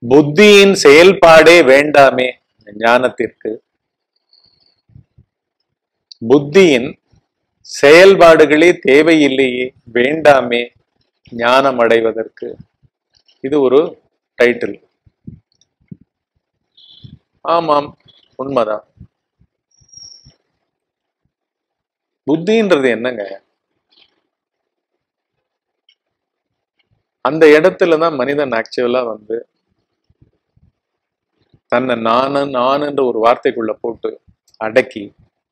புத்தியின் செயல்பாடே வேண்டாமே ஞானத்திற்கு புத்தியின் செயல்பாடுகளே தேவையில்லையே வேண்டாமே ஞானம் அடைவதற்கு இது ஒரு டைட்டில் ஆமாம் உண்மைதான் புத்தின்றது என்னங்க அந்த இடத்துல தான் மனிதன் ஆக்சுவலா வந்து தன்னை நானு நானுன்ற ஒரு வார்த்தைக்குள்ள போட்டு அடக்கி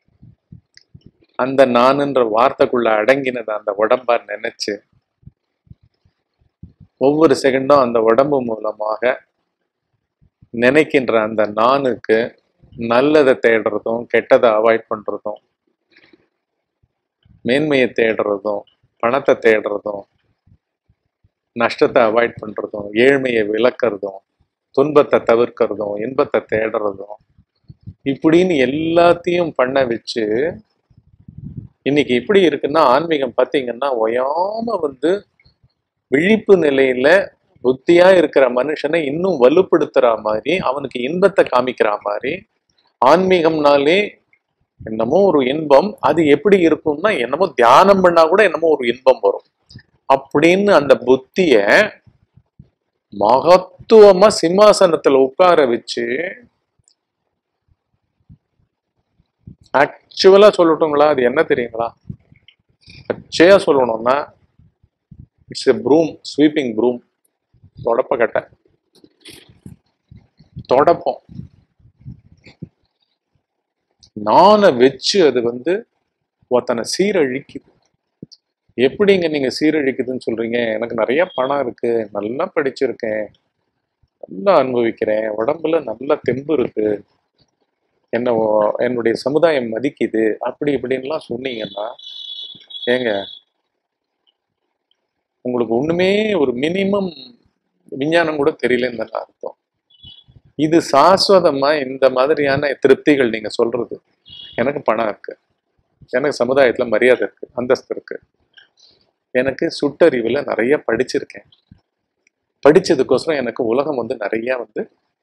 அந்த நானுன்ற வார்த்தைக்குள்ள அடங்கினது அந்த உடம்பா நினைச்சு ஒவ்வொரு செகண்டும் அந்த உடம்பு மூலமாக நினைக்கின்ற அந்த நானுக்கு நல்லதை தேடுறதும் கெட்டதை அவாய்ட் பண்றதும் மேன்மையை தேடுறதும் பணத்தை தேடுறதும் நஷ்டத்தை அவாய்ட் பண்றதும் ஏழ்மையை விளக்குறதும் துன்பத்தை தவிர்க்கிறதும் இன்பத்தை தேடுறதும் இப்படின்னு எல்லாத்தையும் பண்ண வச்சு இன்னைக்கு எப்படி இருக்குன்னா ஆன்மீகம் பார்த்தீங்கன்னா ஒயாம வந்து விழிப்பு நிலையில புத்தியா இருக்கிற மனுஷனை இன்னும் வலுப்படுத்துற மாதிரி அவனுக்கு இன்பத்தை காமிக்கிற மாதிரி ஆன்மீகம்னாலே என்னமோ ஒரு இன்பம் அது எப்படி இருக்கும்னா என்னமோ தியானம் பண்ணா கூட என்னமோ ஒரு இன்பம் வரும் அப்படின்னு அந்த புத்திய மகத்துவமா சிம்மாசனத்துல உட்கார வச்சு ஆக்சுவலா சொல்லட்டுங்களா அது என்ன தெரியுங்களா பச்சையா சொல்லணும்னா it's a broom sweeping broom தொடப்ப கட்டை தொடப்பம் நானை வச்சு அது வந்து ஒருத்தனை சீரழிக்குது எப்படிங்க நீங்க சீரழிக்குதுன்னு சொல்றீங்க எனக்கு நிறைய பணம் இருக்கு நல்லா படிச்சிருக்கேன் நல்லா அனுபவிக்கிறேன் உடம்புல நல்ல தெம்பு இருக்கு என்ன ஓ- என்னுடைய சமுதாயம் மதிக்குது அப்படி இப்படின்லாம் சொன்னீங்கன்னா ஏங்க உங்களுக்கு ஒண்ணுமே ஒரு மினிமம் விஞ்ஞானம் கூட தெரியலன்னு தானே அர்த்தம் இது சாஸ்வதமா இந்த மாதிரியான திருப்திகள் நீங்க சொல்றது எனக்கு பணம் இருக்கு எனக்கு சமுதாயத்துல மரியாதை இருக்கு அந்தஸ்து இருக்கு எனக்கு சுட்டறிவுல நிறைய படிச்சிருக்கேன் படிச்சதுக்கோசரம் எனக்கு உலகம் வந்து நிறைய வந்து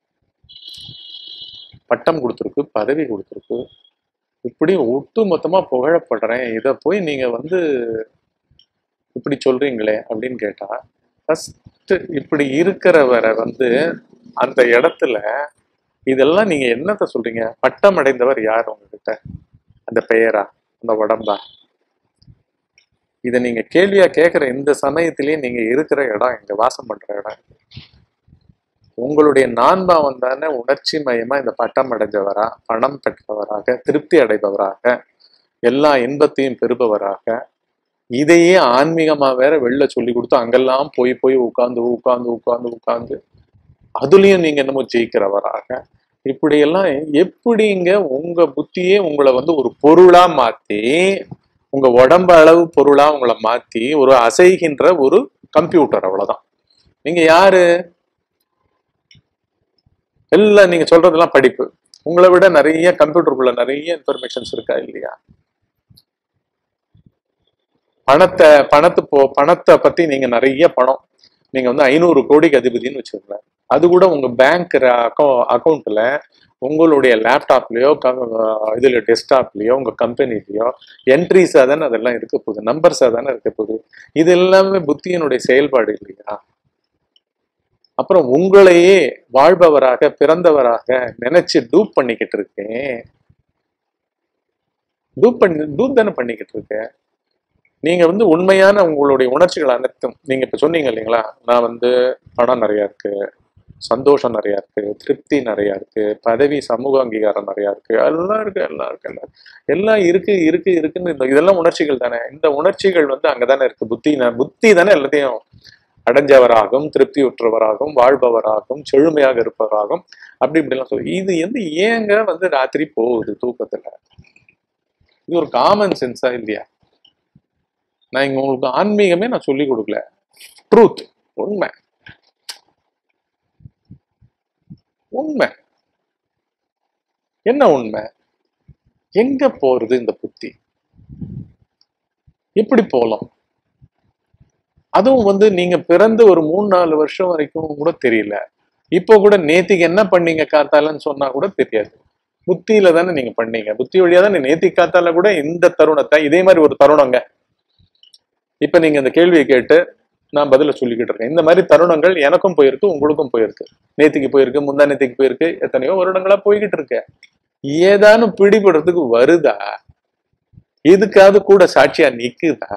பட்டம் கொடுத்துருக்கு பதவி கொடுத்துருக்கு இப்படி ஒட்டு மொத்தமா புகழப்படுறேன் இதை போய் நீங்க வந்து இப்படி சொல்றீங்களே அப்படின்னு கேட்டா ஃபர்ஸ்ட் இப்படி இருக்கிறவரை வந்து அந்த இடத்துல இதெல்லாம் நீங்க என்னத்த சொல்றீங்க பட்டம் அடைந்தவர் யார் உங்ககிட்ட அந்த பெயரா அந்த உடம்பா இதை நீங்க கேள்வியா கேட்கிற இந்த சமயத்திலேயே நீங்க இருக்கிற இடம் இங்க வாசம் பண்ற இடம் உங்களுடைய நான்பாவம் தானே உணர்ச்சி மயமா இந்த பட்டம் அடைஞ்சவரா பணம் பெற்றவராக திருப்தி அடைபவராக எல்லா இன்பத்தையும் பெறுபவராக இதையே ஆன்மீகமா வேற வெளில சொல்லி கொடுத்து அங்கெல்லாம் போய் போய் உட்கார்ந்து உட்கார்ந்து உட்கார்ந்து உட்கார்ந்து அதுலயும் நீங்க என்னமோ ஜெயிக்கிறவராக இப்படியெல்லாம் எப்படிங்க உங்க புத்தியே உங்களை வந்து ஒரு பொருளா மாத்தி உங்க உடம்பு அளவு பொருளா உங்களை மாத்தி ஒரு அசைகின்ற ஒரு கம்ப்யூட்டர் அவ்வளவுதான் நீங்க யாரு எல்லாம் நீங்க சொல்றதெல்லாம் படிப்பு உங்களை விட நிறைய கம்ப்யூட்டருக்குள்ள நிறைய இன்ஃபர்மேஷன்ஸ் இருக்கா இல்லையா பணத்தை பணத்து போ பணத்தை பத்தி நீங்க நிறைய பணம் நீங்க வந்து ஐநூறு கோடிக்கு அதிபதினு வச்சுக்கோங்க அது கூட உங்க பேங்க் அக்கௌண்ட்ல உங்களுடைய லேப்டாப்லயோ இதுல டெஸ்க்டாப்லயோ உங்க கம்பெனிலயோ என்ட்ரிஸா தானே அதெல்லாம் இருக்க போகுது நம்பர்ஸா தானே இருக்க போகுது இது எல்லாமே புத்தியினுடைய செயல்பாடு இல்லையா அப்புறம் உங்களையே வாழ்பவராக பிறந்தவராக நினைச்சு டூப் பண்ணிக்கிட்டு இருக்கேன் டூப் பண்ணி டூப் தானே பண்ணிக்கிட்டு இருக்கேன் நீங்க வந்து உண்மையான உங்களுடைய உணர்ச்சிகள் அனைத்தும் நீங்க இப்ப சொன்னீங்க இல்லைங்களா நான் வந்து பணம் நிறைய இருக்கு சந்தோஷம் நிறைய இருக்கு திருப்தி நிறைய இருக்கு பதவி சமூக அங்கீகாரம் நிறைய இருக்கு எல்லாம் இருக்கு எல்லாம் இருக்கு எல்லாம் எல்லாம் இருக்கு இருக்கு இருக்குன்னு இந்த இதெல்லாம் உணர்ச்சிகள் தானே இந்த உணர்ச்சிகள் வந்து அங்கதானே இருக்கு புத்தி ந- புத்தி தானே எல்லாத்தையும் அடைஞ்சவராகவும் திருப்தியுற்றவராகவும் வாழ்பவராகவும் செழுமையாக இருப்பவராகவும் அப்படி இப்படிலாம் சொல்லி இது வந்து ஏங்க வந்து ராத்திரி போகுது தூக்கத்துல இது ஒரு காமன் சென்ஸா இல்லையா நான் இங்க உங்களுக்கு ஆன்மீகமே நான் சொல்லி கொடுக்கல ட்ரூத் உண்மை உண்மை என்ன உண்மை எங்க போறது இந்த புத்தி எப்படி போலாம் அதுவும் வந்து நீங்க பிறந்து ஒரு மூணு நாலு வருஷம் வரைக்கும் கூட தெரியல இப்போ கூட நேத்திக்கு என்ன பண்ணீங்க காத்தாலன்னு சொன்னா கூட தெரியாது புத்தியில தானே நீங்க பண்ணீங்க புத்தி வழியா தானே நேத்தி காத்தால கூட இந்த தருணத்தை இதே மாதிரி ஒரு தருணங்க இப்ப நீங்க இந்த கேள்வியை கேட்டு நான் பதில சொல்லிக்கிட்டு இருக்கேன் இந்த மாதிரி தருணங்கள் எனக்கும் போயிருக்கு உங்களுக்கும் போயிருக்கு நேத்திக்கு போயிருக்கு முந்தா நேத்திக்கு போயிருக்கு எத்தனையோ வருடங்களா போய்கிட்டு இருக்கு ஏதானும் பிடிபடுறதுக்கு வருதா எதுக்காவது கூட சாட்சியா நிக்குதா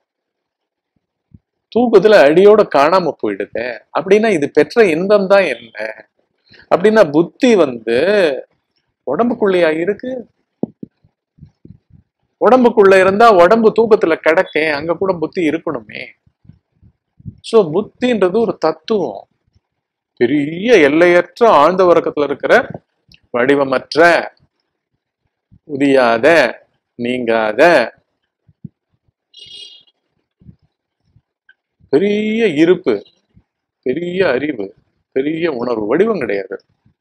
தூக்கத்துல அடியோட காணாம போயிடுது அப்படின்னா இது பெற்ற இன்பம் தான் என்ன அப்படின்னா புத்தி வந்து உடம்புக்குள்ளேயா இருக்கு உடம்புக்குள்ள இருந்தா உடம்பு தூக்கத்துல கிடக்க அங்க கூட புத்தி இருக்கணுமே சோ புத்தின்றது ஒரு தத்துவம் பெரிய எல்லையற்ற ஆழ்ந்த உறக்கத்துல இருக்கிற வடிவமற்ற உதியாத நீங்காத பெரிய இருப்பு பெரிய அறிவு பெரிய உணர்வு வடிவம் கிடையாது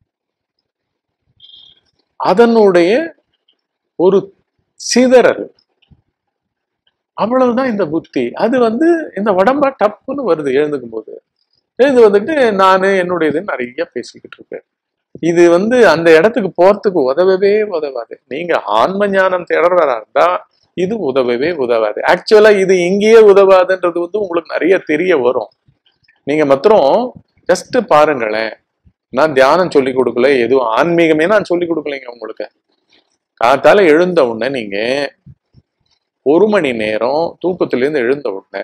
அதனுடைய ஒரு சிதறல் அவ்வளவுதான் இந்த புத்தி அது வந்து இந்த உடம்பா டப்புன்னு வருது எழுந்துக்கும் போது எழுந்து வந்துட்டு நானு என்னுடையதுன்னு நிறைய பேசிக்கிட்டு இருக்கேன் இது வந்து அந்த இடத்துக்கு போறதுக்கு உதவவே உதவாது நீங்க ஆன்ம ஞானம் தேடுறதா இருந்தா இது உதவவே உதவாது ஆக்சுவலா இது இங்கேயே உதவாதுன்றது வந்து உங்களுக்கு நிறைய தெரிய வரும் நீங்க மாத்திரம் ஜஸ்ட் பாருங்களேன் நான் தியானம் சொல்லி கொடுக்கல எதுவும் ஆன்மீகமே நான் சொல்லி கொடுக்கலைங்க உங்களுக்கு காத்தால எழுந்த உடனே நீங்க ஒரு மணி நேரம் தூக்கத்திலேருந்து எழுந்த உடனே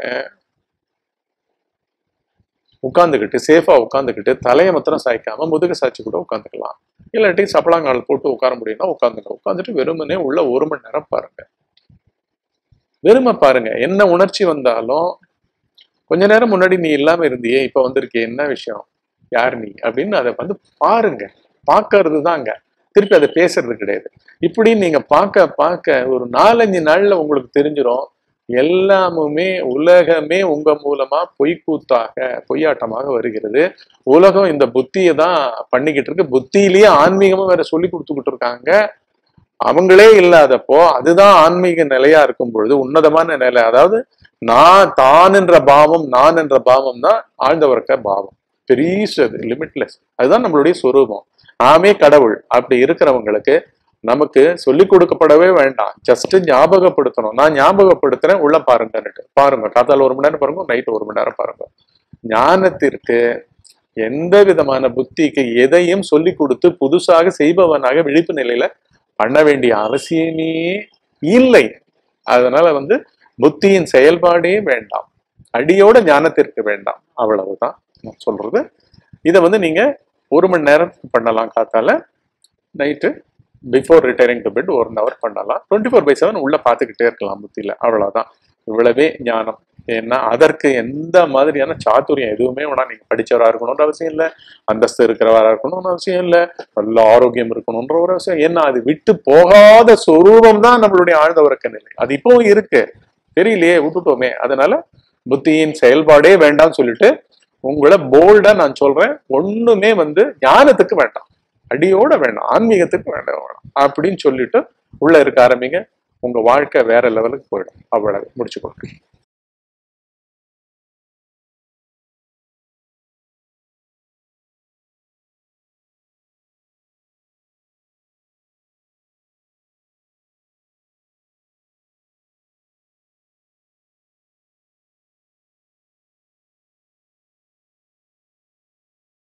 உட்காந்துக்கிட்டு சேஃபா உட்காந்துக்கிட்டு தலையை மாத்திரம் சாய்க்காம முதுகு சாய்ச்சி கூட உட்காந்துக்கலாம் இல்லாட்டி சப்பளாங்கால் போட்டு உட்கார முடியும்னா உட்காந்துங்க உட்காந்துட்டு வெறுமனே உள்ள ஒரு மணி நேரம் பாருங்க வெறுமை பாருங்க என்ன உணர்ச்சி வந்தாலும் கொஞ்ச நேரம் முன்னாடி நீ இல்லாம இருந்தியே இப்ப வந்திருக்கே என்ன விஷயம் யார் நீ அப்படின்னு அதை வந்து பாருங்க பார்க்கறது தாங்க திருப்பி அதை பேசுறது கிடையாது இப்படி நீங்க பார்க்க பார்க்க ஒரு நாலஞ்சு நாள்ல உங்களுக்கு தெரிஞ்சிடும் எல்லாமுமே உலகமே உங்க மூலமா பொய்க்கூத்தாக பொய்யாட்டமாக வருகிறது உலகம் இந்த புத்தியை தான் பண்ணிக்கிட்டு இருக்கு புத்தியிலேயே ஆன்மீகமும் வேற சொல்லி கொடுத்துக்கிட்டு இருக்காங்க அவங்களே இல்லாதப்போ அதுதான் ஆன்மீக நிலையா இருக்கும் பொழுது உன்னதமான நிலை அதாவது நான் தான் என்ற பாவம் நான் என்ற பாவம் தான் ஆழ்ந்தவர்க்க பாவம் பெரியது லிமிட்லெஸ் அதுதான் நம்மளுடைய சொரூபம் நாமே கடவுள் அப்படி இருக்கிறவங்களுக்கு நமக்கு சொல்லிக் கொடுக்கப்படவே வேண்டாம் ஜஸ்ட் ஞாபகப்படுத்தணும் நான் ஞாபகப்படுத்துறேன் உள்ள பாருங்கன்னுட்டு பாருங்க காத்தால ஒரு மணி நேரம் பாருங்க நைட் ஒரு மணி நேரம் பாருங்க ஞானத்திற்கு எந்த விதமான புத்திக்கு எதையும் சொல்லி கொடுத்து புதுசாக செய்பவனாக விழிப்பு நிலையில பண்ண வேண்டிய அவசியமே இல்லை அதனால வந்து புத்தியின் செயல்பாடே வேண்டாம் அடியோட ஞானத்திற்கு வேண்டாம் அவ்வளவுதான் நான் சொல்றது இதை வந்து நீங்க ஒரு மணி நேரம் பண்ணலாம் காத்தால night before retiring to bed one hour பண்ணலாம் டுவெண்ட்டி ஃபோர் பை செவன் உள்ள பார்த்துக்கிட்டே இருக்கலாம் புத்தியில அவ்வளவுதான் இவ்வளவே ஞானம் ஏன்னா அதற்கு எந்த மாதிரியான சாத்துரியம் எதுவுமே வேணா நீங்க படிச்சவரா இருக்கணும்ன்ற அவசியம் இல்லை அந்தஸ்து இருக்கிறவரா இருக்கணும்னு அவசியம் இல்லை நல்ல ஆரோக்கியம் இருக்கணும்ன்ற ஒரு அவசியம் ஏன்னா அது விட்டு போகாத சொரூபம் தான் நம்மளுடைய ஆழ்ந்த உறக்க நிலை அது இப்பவும் இருக்கு தெரியலையே விட்டுட்டோமே அதனால புத்தியின் செயல்பாடே வேண்டாம்னு சொல்லிட்டு உங்களை போல்டா நான் சொல்றேன் ஒண்ணுமே வந்து ஞானத்துக்கு வேண்டாம் அடியோட வேண்டாம் ஆன்மீகத்துக்கு வேண்டாம் வேண்டாம் அப்படின்னு சொல்லிட்டு உள்ள இருக்க ஆரம்பிங்க உங்க வாழ்க்கை வேற லெவலுக்கு போயிடும் அவ்வளவு முடிச்சு கொடுங்க